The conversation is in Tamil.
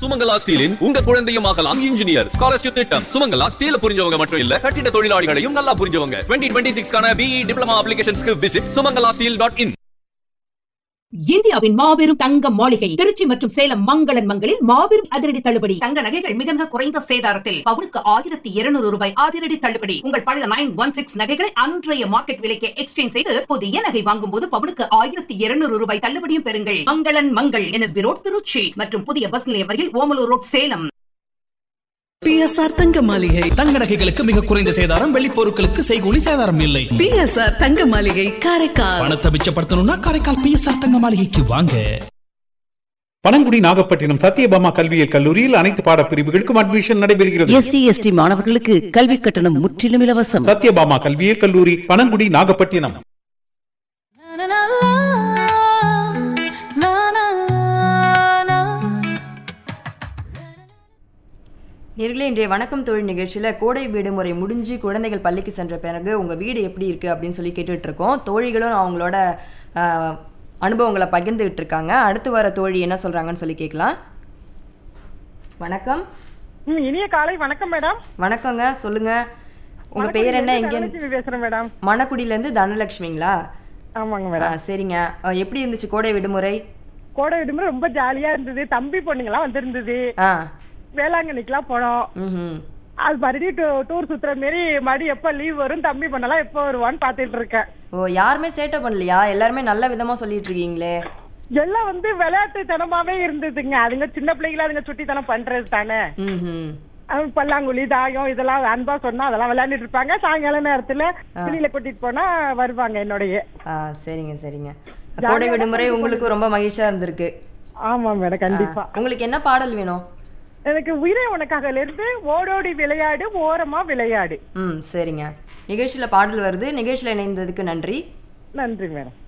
சுமங்கலா ஸ்டீலின் உங்க குழந்தையும் ஆகலாம் இன்ஜினியர் ஸ்காலர்ஷிப் திட்டம் சுமங்கலா ஸ்டீல புரிஞ்சவங்க மட்டும் இல்ல கட்டிட தொழிலாளிகளையும் நல்லா புரிஞ்சவங்க டுவெண்ட்டி டுவெண்ட்டி சிக்ஸ்க்கான பிஇ டிப்ளமா அப்ளிகேஷன்ஸ்க்கு visit Sumangala steel dot in இந்தியாவின் மாபெரும் தங்க மாளிகை திருச்சி மற்றும் சேலம் மங்களன் மங்களில் மாபெரும் அதிரடி தள்ளுபடி தங்க நகைகள் மிக மிக குறைந்த சேதாரத்தில் பவுனுக்கு ஆயிரத்தி இருநூறு ரூபாய் அதிரடி தள்ளுபடி உங்கள் பழைய நைன் ஒன் சிக்ஸ் நகைகளை அன்றைய மார்க்கெட் விலைக்கு எக்ஸ்சேஞ்ச் செய்து புதிய நகை வாங்கும் போது பவுனுக்கு ஆயிரத்தி இருநூறு ரூபாய் தள்ளுபடியும் பெறுங்கள் மங்களன் மங்கள் என்எஸ்பி ரோட் திருச்சி மற்றும் புதிய பஸ் நிலையம் அருகில் ஓமலூர் ரோட் சேலம் பிஎஸ்ஆர் தங்க மாளிகை தங்க நகைகளுக்கு மிக குறைந்த சேதாரம் வெள்ளி பொருட்களுக்கு செய்கூலி சேதாரம் இல்லை பிஎஸ்ஆர் தங்க மாளிகை காரைக்கால் பணத்தை மிச்சப்படுத்தணும்னா காரைக்கால் பிஎஸ்ஆர் தங்க மாளிகைக்கு வாங்க பனங்குடி நாகப்பட்டினம் சத்யபாமா கல்வியியல் கல்லூரியில் அனைத்து பாடப்பிரிவுகளுக்கும் அட்மிஷன் நடைபெறுகிறது எஸ்சி எஸ்டி மாணவர்களுக்கு கல்வி கட்டணம் முற்றிலும் இலவசம் சத்யபாமா கல்வியியல் கல்லூரி பனங்குடி நாகப்பட்டினம் நேர்களே இன்றைய வணக்கம் தொழில் நிகழ்ச்சியில் கோடை விடுமுறை முடிஞ்சு குழந்தைகள் பள்ளிக்கு சென்ற பிறகு உங்கள் வீடு எப்படி இருக்குது அப்படின்னு சொல்லி கேட்டுட்டு இருக்கோம் தோழிகளும் அவங்களோட ஆஹ், அனுபவங்களை பகிர்ந்துகிட்டு இருக்காங்க அடுத்து வர தோழி என்ன சொல்கிறாங்கன்னு சொல்லி கேட்கலாம் வணக்கம் ம், இனிய காலை வணக்கம் மேடம் வணக்கங்க சொல்லுங்க உங்க பேர் என்ன எங்க தனலட்சுமி பேசுறேன் மேடம் மணக்குடியிலேருந்து தனலட்சுமிங்களா ஆமாங்க ஆ, மேடம் சரிங்க ஆ, எப்படி இருந்துச்சு கோடை விடுமுறை கோடை விடுமுறை ரொம்ப ஜாலியா இருந்தது தம்பி பொண்ணுங்கலாம் வந்திருந்தது ஆ வேளாங்கண்ணிக்கெல்லாம் போனோம் ம் அது மறுபடியும் டூ- டூர் சுத்துற மாரி மறுபடியும் எப்ப லீவ் வரும் தம்பி பொண்ணெல்லாம் எப்ப வருவான்னு பாத்துட்டு இருக்கேன் ஓ யாருமே சேட்டை பண்ணலையா எல்லாருமே நல்ல விதமா சொல்லிட்டு இருக்கீங்களே எல்லாம் வந்து விளையாட்டு தனமாவே இருந்ததுங்க அதுங்க சின்ன பிள்ளைங்களா அதுங்க சுட்டித்தனம் பண்றது தானே ம் அது பல்லாங்குழி தாயம் இதெல்லாம் அன்பா சொன்னா அதெல்லாம் விளையாண்டுட்டு இருப்பாங்க சாயங்கால நேரத்துல வெளியில கூட்டிட்டு போனா வருவாங்க என்னுடைய ஆ சரிங்க சரிங்க கோடை விடுமுறை உங்களுக்கு ரொம்ப மகிழ்ச்சியா இருந்திருக்கு ஆமா மேடம் கண்டிப்பா உங்களுக்கு என்ன பாடல் வேணும் எனக்கு உயிரை உனக்காக இருந்து ஓடோடி விளையாடு ஓரமா விளையாடு ம் சரிங்க நிகழ்ச்சியில பாடல் வருது நிகழ்ச்சியில இணைந்ததுக்கு நன்றி நன்றி மேடம்